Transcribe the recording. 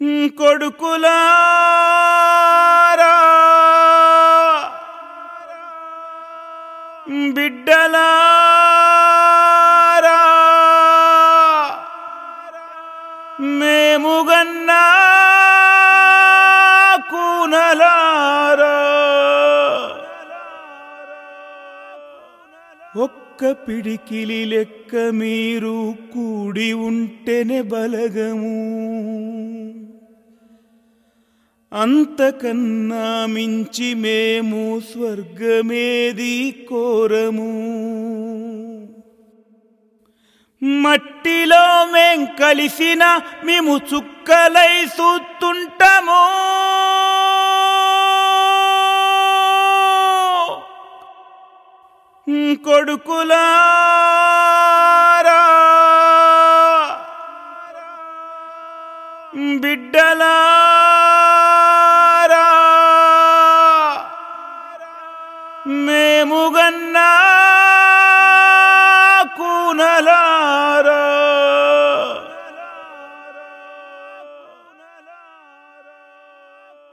కొడుకులారా బిడ్డలారా మేముగన్నా కూనలారా ఒక్క పిడికిలి లెక్క మీరు కూడి ఉంటేనే బలగము అంతకన్నా మించి మేము స్వర్గమేది కోరము మట్టిలో మేం కలిసిన మేము చుక్కలై చూస్తుంటాము కొడుకులారా బిడ్డలా